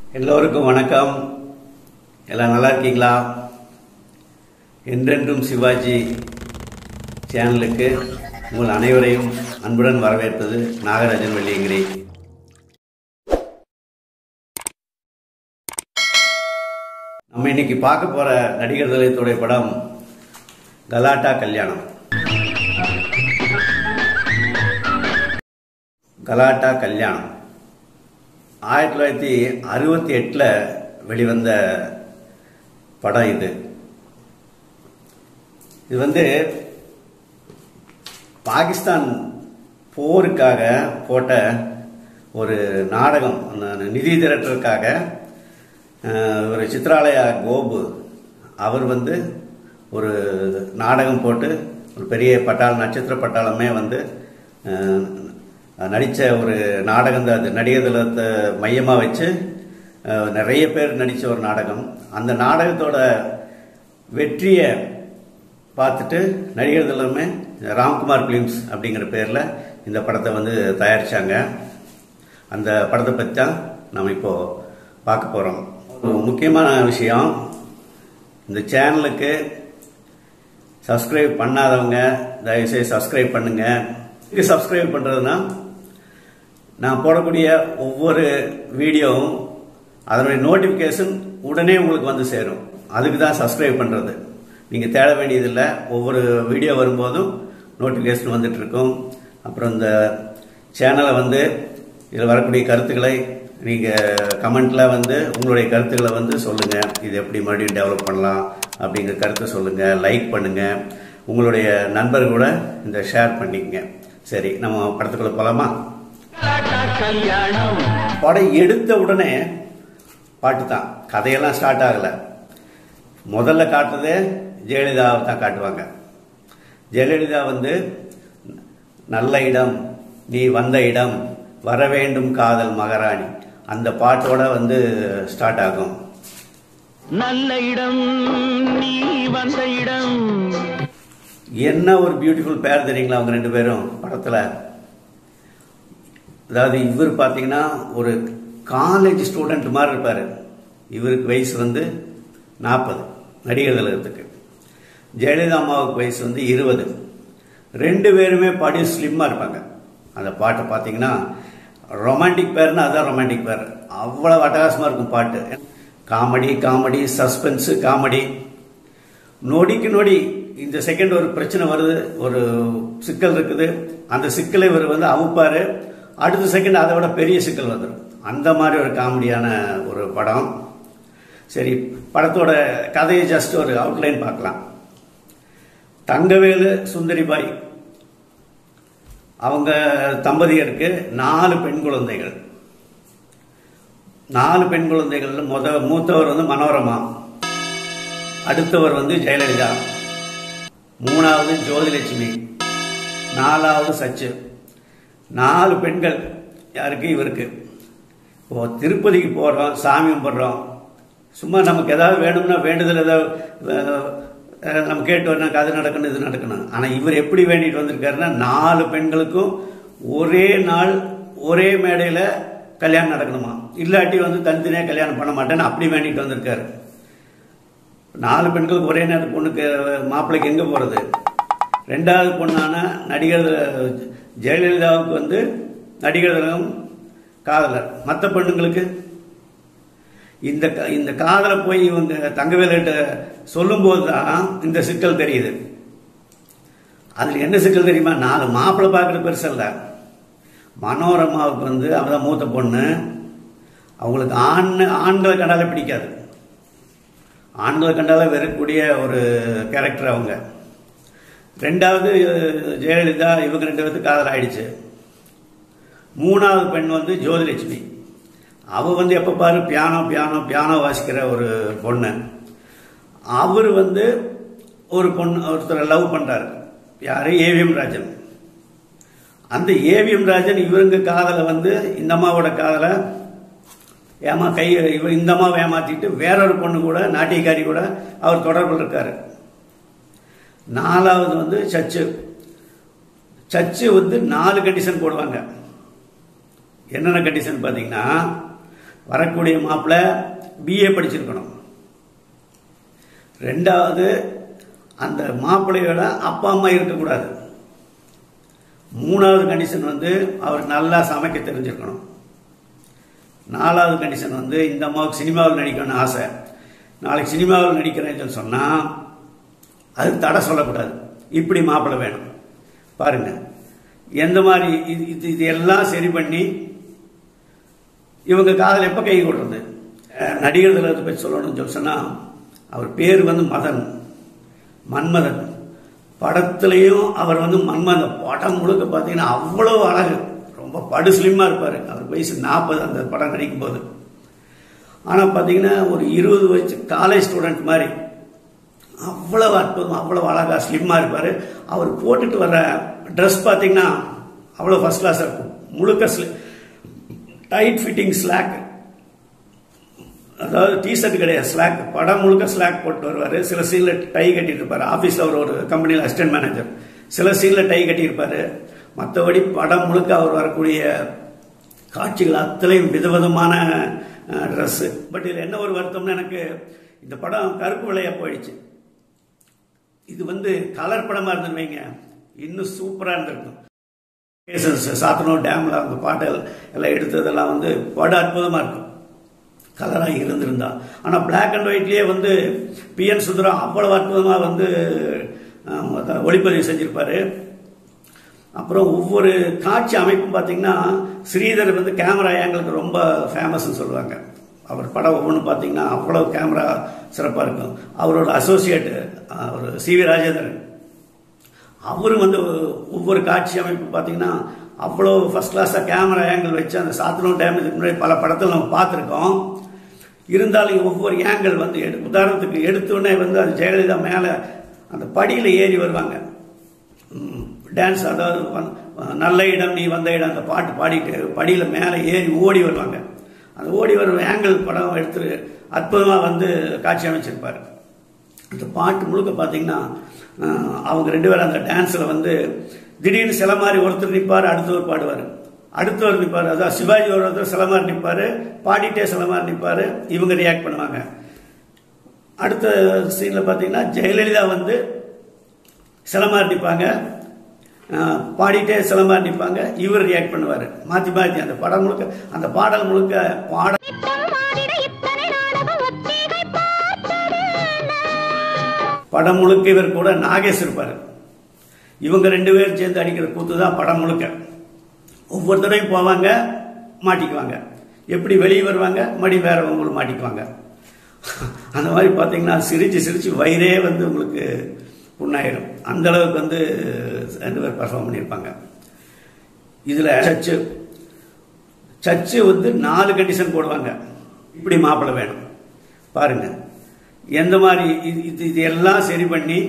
எல்லோருக்கும் வணக்கம் எல்லாம் நல்லா இருக்கீங்களா என்றென்றும் சிவாஜி சேனலுக்கு உங்கள் அனைவரையும் அன்புடன் வரவேற்பது நாகராஜன் வெள்ளியங்கிரி நம்ம இன்னைக்கு பார்க்க போற நடிகர் திலகத்துடைய படம் கலாட்டா கல்யாணம் கலாட்டா கல்யாணம் ஆயிரத்தி தொள்ளாயிரத்தி அறுபத்தி எட்டில் வெளிவந்த படம் இது இது வந்து பாகிஸ்தான் போருக்காக போட்ட ஒரு நாடகம் அந்த நிதி திரட்டுறதுக்காக அஹ், ஒரு சித்ராலயா கோபு அவர் வந்து ஒரு நாடகம் போட்டு ஒரு பெரிய பட்டாள நட்சத்திர பட்டாளமே வந்து அஹ், நடித்த ஒரு நாடகம் தான் அது நடிகர் திலகத்தை மையமாக வச்சு அஹ், நிறைய பேர் நடித்த ஒரு நாடகம் அந்த நாடகத்தோட வெற்றியை பார்த்துட்டு நடிகர் திலகமே ராம்குமார் ஃபிலிம்ஸ் அப்படிங்கிற பேரில் இந்த படத்தை வந்து தயாரித்தாங்க அந்த படத்தை பற்றி தான் நம்ம இப்போது பார்க்க போகிறோம் ஒரு முக்கியமான விஷயம் இந்த சேனலுக்கு சப்ஸ்கிரைப் பண்ணாதவங்க தயவுசெய்து சப்ஸ்கிரைப் பண்ணுங்க இது சப்ஸ்கிரைப் பண்ணுறதுனா நான் போடக்கூடிய ஒவ்வொரு வீடியோவும் அதனுடைய நோட்டிஃபிகேஷன் உடனே உங்களுக்கு வந்து சேரும் அதுக்கு தான் சப்ஸ்கிரைப் பண்ணுறது நீங்கள் தேட வேண்டியதில்லை ஒவ்வொரு வீடியோ வரும்போதும் நோட்டிஃபிகேஷன் வந்துட்டு இருக்கும் அப்புறம் இந்த சேனலை வந்து இதில் வரக்கூடிய கருத்துக்களை நீங்கள் கமெண்ட்டில் வந்து உங்களுடைய கருத்துக்களை வந்து சொல்லுங்கள் இது எப்படி மறுபடியும் டெவலப் பண்ணலாம் அப்படிங்கிற கருத்தை சொல்லுங்கள் லைக் பண்ணுங்கள் உங்களுடைய நண்பர் கூட இந்த ஷேர் பண்ணிக்கங்க சரி நம்ம படத்துக்குள்ள போகலாமா படம் எடுத்த உடனே பாட்டு தான் கதையெல்லாம் ஸ்டார்ட் ஆகலை முதல்ல காட்டுறதே ஜெயலலிதாவை தான் காட்டுவாங்க ஜெயலலிதா வந்து நல்ல இடம் நீ வந்த இடம் வர வேண்டும் காதல் மகாராணி அந்த பாட்டோட வந்து ஸ்டார்ட் ஆகும் நல்ல இடம் நீ வந்த இடம் என்ன ஒரு பியூட்டிஃபுல் பேர் தெரியுங்களா அவங்க ரெண்டு பேரும் படத்தில் அதாவது இவர் பார்த்தீங்கன்னா ஒரு காலேஜ் ஸ்டூடெண்ட் மாதிரி இருப்பார் இவருக்கு வயசு வந்து நாற்பது நடிகர் திலகத்துக்கு ஜெயலலிதா அம்மாவுக்கு வயசு வந்து இருபது ரெண்டு பேருமே படி ஸ்லிம்மாக இருப்பாங்க அந்த பாட்டை பார்த்தீங்கன்னா ரொமான்டிக் பேர்னா அதான் ரொமான்டிக் பேர் அவ்வளோ அட்டகாசமாக இருக்கும் பாட்டு காமெடி காமெடி சஸ்பென்ஸு காமெடி நொடிக்கு நொடி இந்த செகண்ட் ஒரு பிரச்சனை வருது ஒரு சிக்கல் இருக்குது அந்த சிக்கலை இவர் வந்து அவுப்பாரு அடுத்த செகண்ட் அதை விட பெரிய சிக்கல் வந்துடும் அந்த மாதிரி ஒரு காமெடியான ஒரு படம் சரி படத்தோட கதையை ஜஸ்ட் ஒரு அவுட்லைன் பார்க்கலாம் தங்கவேலு சுந்தரிபாய் அவங்க தம்பதியருக்கு நாலு பெண் குழந்தைகள் நாலு பெண் குழந்தைகள்ல முத மூத்தவர் வந்து மனோரமா அடுத்தவர் வந்து ஜெயலலிதா மூணாவது ஜோதிலட்சுமி நாலாவது சச்சு நாலு பெண்கள் யாருக்கு இவருக்கு இப்போ திருப்பதிக்கு போகிறோம் சாமி கும்பிட்றோம் சும்மா நமக்கு ஏதாவது வேணும்னா வேண்டுதல் ஏதாவது அஹ், அஹ், நம்ம கேட்டு வரணும் அது நடக்கணும் இது நடக்கணும் ஆனால் இவர் எப்படி வேண்டிட்டு வந்திருக்காருன்னா நாலு பெண்களுக்கும் ஒரே நாள் ஒரே மேடையில் கல்யாணம் நடக்கணுமா இல்லாட்டி வந்து தனித்தனியாக கல்யாணம் பண்ண மாட்டேன்னு அப்படி வேண்டிட்டு வந்திருக்காரு நாலு பெண்களுக்கு ஒரே நேரம் பொண்ணுக்கு மாப்பிள்ளைக்கு எங்கே போகிறது ரெண்டாவது பொண்ணான நடிகர் ஜெயலலிதாவுக்கு வந்து நடிகர் திலகம் காதலர் மற்ற பெண்ணுங்களுக்கு இந்த க- இந்த காதலை போய் இவங்க தங்கவேலுகிட்ட சொல்லும்போது தான் இந்த சிக்கல் தெரியுது அதில் என்ன சிக்கல் தெரியுமா நாலு மாப்பிள்ளை பார்க்குறது பெருசல்ல மனோரமாவுக்கு வந்து அவதான் மூத்த பொண்ணு அவங்களுக்கு ஆண் ஆண்களை கண்டாலே பிடிக்காது ஆண்களை கண்டாலே வெறுக்கக்கூடிய ஒரு கேரக்டர் அவங்க ரெண்டாவது அஹ், ஜெயலலிதா இவங்க ரெண்டு பேருக்கு காதல் ஆயிடுச்சு மூணாவது பெண் வந்து ஜோதிலட்சுமி அவ வந்து எப்போ பாரு பியானோ பியானோ பியானோ வாசிக்கிற ஒரு பொண்ணு அவர் வந்து ஒரு பொண்ணு ஒருத்தரை லவ் பண்றாரு யாரு ஏவிஎம் ராஜன் அந்த ஏவிஎம் ராஜன் இவருங்க காதலை வந்து இந்த அம்மாவோட காதலை ஏமா கை இவ இந்த அம்மாவை ஏமாத்திட்டு வேறொரு பொண்ணு கூட நாட்டியக்காரி கூட அவர் தொடர்பில் இருக்காரு நாலாவது வந்து சச்சு சர்ச்சு வந்து நாலு கண்டிஷன் போடுவாங்க என்னென்ன கண்டிஷன் பார்த்தீங்கன்னா வரக்கூடிய மாப்பிள்ளை பிஏ படிச்சிருக்கணும் ரெண்டாவது அந்த மாப்பிள்ளையோட அப்பா அம்மா இருக்கக்கூடாது மூணாவது கண்டிஷன் வந்து அவர் நல்லா சமைக்க தெரிஞ்சிருக்கணும் நாலாவது கண்டிஷன் வந்து இந்த அம்மாவுக்கு சினிமாவில் நடிக்கணும்னு ஆசை நாளைக்கு சினிமாவில் நடிக்கிறேன்னு சொன்னால் அது தடை சொல்லக்கூடாது இப்படி மாப்பிள்ளை வேணும் பாருங்க எந்த மாதிரி இது இது இது எல்லாம் சரி பண்ணி இவங்க காதல் எப்போ கை கொடுறது அஹ் நடிகர் திலகத்தை பற்றி சொல்லணும்னு சொல்லி சொன்னால் அவர் பேர் வந்து மதன் மன்மதன் படத்துலையும் அவர் வந்து மன்மதன் படம் முழுக்க பார்த்தீங்கன்னா அவ்வளோ அழகு ரொம்ப படு ஸ்லிம்மாக இருப்பார் அவர் வயசு நாற்பது அந்த படம் நடிக்கும் போது ஆனால் பார்த்தீங்கன்னா ஒரு இருபது வயசு காலேஜ் ஸ்டூடெண்ட் மாதிரி அவ்வளவு அற்புதம் அவ்வளவு அழகாக ஸ்லிம்மாக இருப்பார் அவர் போட்டுட்டு வர்ற ட்ரெஸ் பார்த்தீங்கன்னா அவ்வளோ ஃபர்ஸ்ட் கிளாஸாக இருக்கும் முழுக்க ஸ்லி டைட் ஃபிட்டிங் ஸ்லாக் அதாவது டிஷர்ட் கிடையாது ஸ்லாக் படம் முழுக்க ஸ்லாக் போட்டு வருவார் சில சீனில் டை கட்டிட்டு இருப்பார் ஆஃபீஸில் அவர் ஒரு கம்பெனியில் அசிஸ்டன்ட் மேனேஜர் சில சீனில் டை கட்டியிருப்பார் மற்றபடி படம் முழுக்க அவர் வரக்கூடிய காட்சிகள் அத்தனையும் விதவிதமான ட்ரெஸ்ஸு பட் இதில் என்ன ஒரு வருத்தம்னு எனக்கு இந்த படம் கருப்பு விளையா போயிடுச்சு இது வந்து கலர் படமாக இருந்துன்னு வைங்க இன்னும் சூப்பராக இருந்திருக்கும் கேசஸ் சாத்தனூர் டேமில் அந்த பாட்டல் எல்லாம் எடுத்ததெல்லாம் வந்து படம் அற்புதமாக இருக்கும் கலராக இருந்திருந்தா ஆனால் பிளாக் அண்ட் ஒயிட்லேயே வந்து பிஎன் சுந்தரம் அவ்வளவு அற்புதமாக வந்து ஆம், அத ஒளிப்பதிவு செஞ்சிருப்பாரு அப்புறம் ஒவ்வொரு காட்சி அமைப்பும் பார்த்தீங்கன்னா ஸ்ரீதர் வந்து கேமரா ஏங்களுக்கு ரொம்ப ஃபேமஸ்ன்னு சொல்லுவாங்க அவர் படம் ஒவ்வொன்று பார்த்தீங்கன்னா அவ்வளோ கேமரா சிறப்பாக இருக்கும் அவரோட அசோசியேட்டு அவர் சி வி ராஜேந்திரன் அவரும் வந்து ஒவ்வொரு காட்சி அமைப்பு பார்த்தீங்கன்னா அவ்வளோ ஃபர்ஸ்ட் கிளாஸாக கேமரா ஏங்கிள் வச்சு அந்த சாத்தனூர் டேம் இதுக்கு முன்னாடி பல படத்தில் நம்ம பார்த்துருக்கோம் இருந்தாலும் ஒவ்வொரு ஏங்கிள் வந்து எடு உதாரணத்துக்கு எடுத்தோடனே வந்து அது ஜெயலலிதா மேலே அந்த படியில் ஏறி வருவாங்க டான்ஸ் அதாவது வந்து, நல்ல இடம் நீ வந்த இடம் அந்த பாட்டு பாடிட்டு படியில் மேலே ஏறி ஓடி வருவாங்க அந்த ஓடி வரும் ஏங்கிள் படம் எடுத்து அற்புதமாக வந்து காட்சி அமைச்சிருப்பார் அந்த பாட்டு முழுக்க பார்த்தீங்கன்னா அஹ், அவங்க ரெண்டு பேரும் அந்த டான்ஸில் வந்து திடீர்னு சில மாதிரி ஒருத்தர் நிற்பார் அடுத்தவர் பாடுவார் அடுத்தவர் நிற்பார் அதான் சிவாஜி ஒரு ஒருத்தர் சில மாதிரி நிற்பார் பாடிட்டே சில மாதிரி நிற்பார் இவங்க ரியாக்ட் பண்ணுவாங்க அடுத்த சீனில் பார்த்தீங்கன்னா ஜெயலலிதா வந்து சில மாதிரி நிற்பாங்க அஹ், பாடிட்டே சில மாதிரி நிற்பாங்க இவர் ரியாக்ட் பண்ணுவார் மாற்றி மாற்றி அந்த படம் முழுக்க அந்த பாடல் முழுக்க பாட மாறிட இத்தனை நாடகம் ஒத்திகை பார்த்தது படம் முழுக்க இவர் கூட நாகேஷ் இருப்பார் இவங்க ரெண்டு பேரும் சேர்ந்து அடிக்கிற கூத்து தான் படம் முழுக்க ஒவ்வொரு தடவையும் போவாங்க மாட்டிக்குவாங்க எப்படி வெளியே வருவாங்க மறுபடி வேற உங்களுக்கு மாட்டிக்குவாங்க அந்த மாதிரி பார்த்தீங்கன்னா சிரிச்சு சிரிச்சு வயிறே வந்து உங்களுக்கு புண்ணாயிடும் அந்த அளவுக்கு வந்து ரெண்டு பேர் பர்ஃபார்ம் பண்ணியிருப்பாங்க இதில் சச்சு சர்ச்சு வந்து நாலு கண்டிஷன் போடுவாங்க இப்படி மாப்பிள்ளை வேணும் பாருங்க எந்த மாதிரி இது இது இது எல்லாம் சரி பண்ணி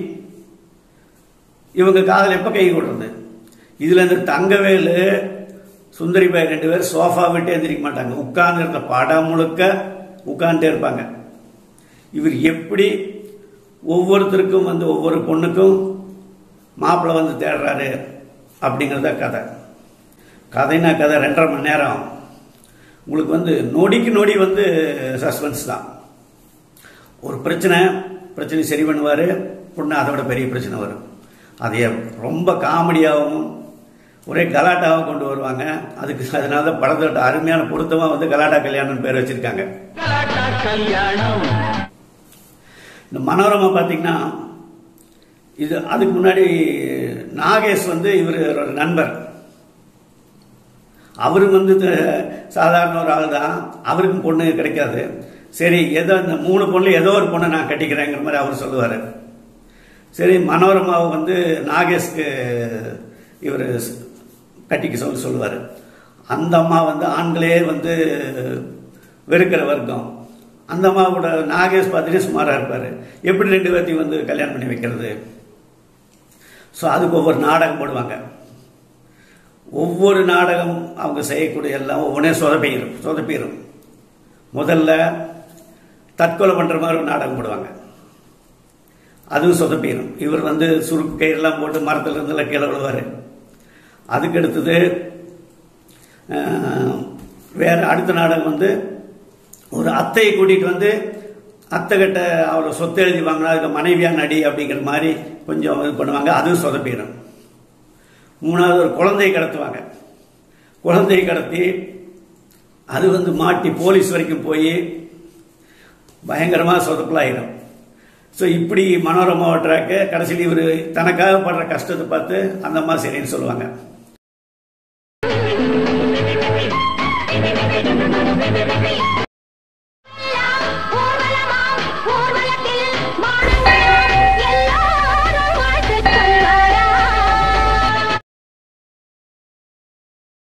இவங்க காதல் எப்போ கை கொடுறது இதுல இந்த தங்கவேலு சுந்தரி பாய் ரெண்டு பேரும் சோஃபா விட்டு எந்திரிக்க மாட்டாங்க உட்கார்ந்து இருந்த படம் முழுக்க உட்கார்ந்துட்டே இருப்பாங்க இவர் எப்படி ஒவ்வொருத்தருக்கும் வந்து ஒவ்வொரு பொண்ணுக்கும் மாப்பிள்ளை வந்து தேடுறாரு அப்படிங்கிறத கதை கதைனா கதை ரெண்டரை மணி நேரம் உங்களுக்கு வந்து நொடிக்கு நொடி வந்து சஸ்பென்ஸ் தான் ஒரு பிரச்சனை பிரச்சனை சரி பண்ணுவார் பொண்ணு அதை விட பெரிய பிரச்சனை வரும் அதைய ரொம்ப காமெடியாகவும் ஒரே கலாட்டாவும் கொண்டு வருவாங்க அதுக்கு அதனால தான் படத்தோட அருமையான பொருத்தமாக வந்து கலாட்டா கல்யாணம்னு பேர் வச்சிருக்காங்க கலாட்டா கல்யாணம் இந்த மனோரமா பார்த்தீங்கன்னா இது அதுக்கு முன்னாடி நாகேஷ் வந்து இவர் நண்பர் அவரும் வந்து த- சாதாரண ஒரு ஆள் தான் அவருக்கும் பொண்ணு கிடைக்காது சரி ஏதோ இந்த மூணு பொண்ணு ஏதோ ஒரு பொண்ணை நான் கட்டிக்கிறேங்கிற மாதிரி அவர் சொல்லுவார் சரி மனோரமாவை வந்து நாகேஷ்க்கு இவர் கட்டிக்க சொல்லி சொல்லுவார் அந்த அம்மா வந்து ஆண்களே வந்து வெறுக்கிற வர்க்கம் அந்த அம்மா கூட நாகேஷ் பார்த்துட்டு சுமாராக இருப்பார் எப்படி ரெண்டு பேர்த்தையும் வந்து கல்யாணம் பண்ணி வைக்கிறது ஸோ அதுக்கு ஒவ்வொரு நாடகம் போடுவாங்க ஒவ்வொரு நாடகம் அவங்க செய்யக்கூடிய எல்லாம் ஒவ்வொன்றே சொதப்பிடும் சொதப்பிடும் முதல்ல தற்கொலை பண்ணுற மாதிரி ஒரு நாடகம் போடுவாங்க அதுவும் சொதப்பிடும் இவர் வந்து சுருக்கு கயிறெல்லாம் போட்டு மரத்துல இருந்தெல்லாம் கீழே விழுவார் அதுக்கு அடுத்தது அஹ், வேற அடுத்த நாடகம் வந்து ஒரு அத்தையை கூட்டிகிட்டு வந்து அத்தை கிட்ட அவரை சொத்து எழுதி வாங்கினா அதுக்கு மனைவியா நடி அப்படிங்கிற மாதிரி கொஞ்சம் இது பண்ணுவாங்க அதுவும் சொதப்பிடும் மூணாவது ஒரு குழந்தையை கடத்துவாங்க குழந்தையை கடத்தி அது வந்து மாட்டி போலீஸ் வரைக்கும் போய் பயங்கரமாக சொதப்பலாயிடும் ஸோ இப்படி மனோரமா ட்ராக்கு கடைசியில் இவர் தனக்காக படுற கஷ்டத்தை பார்த்து அந்த அம்மா சரின்னு சொல்லுவாங்க Thank